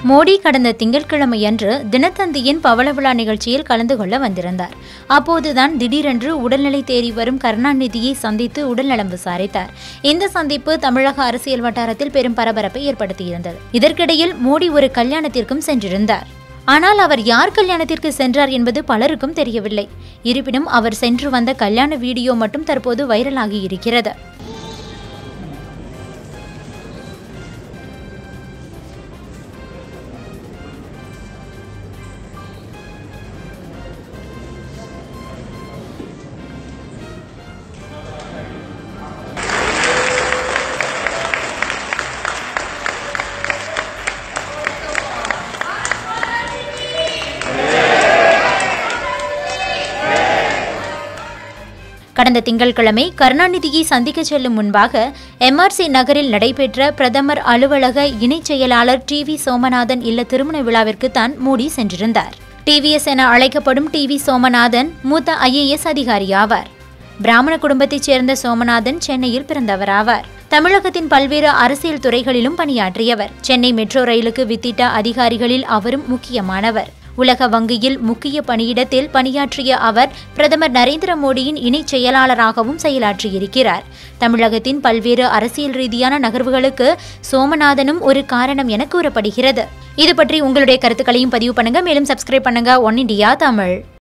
மோடி கடந்த திங்கட்கிழமையன்று தினத்தந்தியின் பவள விழா நிகழ்ச்சியில் கலந்து கொள்ள வந்திருந்தார் அப்போதுதான் திடீரென்று உடல்நிலை தேறி வரும் கருணாநிதியை சந்தித்து உடல்நலம் விசாரித்தார் இந்த சந்திப்பு தமிழக அரசியல் வட்டாரத்தில் பெரும் பரபரப்பை ஏற்படுத்தியிருந்தது இதற்கிடையில் மோடி ஒரு கல்யாணத்திற்கும் சென்றிருந்தார் ஆனால் அவர் யார் கல்யாணத்திற்கு சென்றார் என்பது பலருக்கும் தெரியவில்லை இருப்பினும் அவர் சென்று வந்த கல்யாண வீடியோ மட்டும் தற்போது வைரலாகி இருக்கிறது கடந்த திங்கட்கிழமை கருணாநிதியை சந்திக்க செல்லும் முன்பாக எம்ஆர்சி நகரில் நடைபெற்ற பிரதமர் அலுவலக இணைச் செயலாளர் டி வி சோமநாதன் இல்ல திருமண விழாவிற்கு தான் மோடி சென்றிருந்தார் டிவிஎஸ் என அழைக்கப்படும் டி வி சோமநாதன் மூத்த ஐஏஎஸ் அதிகாரி ஆவார் பிராமண குடும்பத்தைச் சேர்ந்த சோமநாதன் சென்னையில் பிறந்தவராவார் தமிழகத்தின் பல்வேறு அரசியல் துறைகளிலும் பணியாற்றியவர் சென்னை மெட்ரோ ரயிலுக்கு வித்திட்ட அதிகாரிகளில் அவரும் முக்கியமானவர் உலக வங்கியில் முக்கிய பணியிடத்தில் பணியாற்றிய அவர் பிரதமர் நரேந்திர மோடியின் இணைச் செயலாளராகவும் செயலாற்றியிருக்கிறார் தமிழகத்தின் பல்வேறு அரசியல் ரீதியான நகர்வுகளுக்கு சோமநாதனும் ஒரு காரணம் என கூறப்படுகிறது இது பற்றி உங்களுடைய கருத்துக்களையும் பதிவு பண்ணுங்க மேலும் சப்ஸ்கிரைப் பண்ணுங்க ஒன் இண்டியா தமிழ்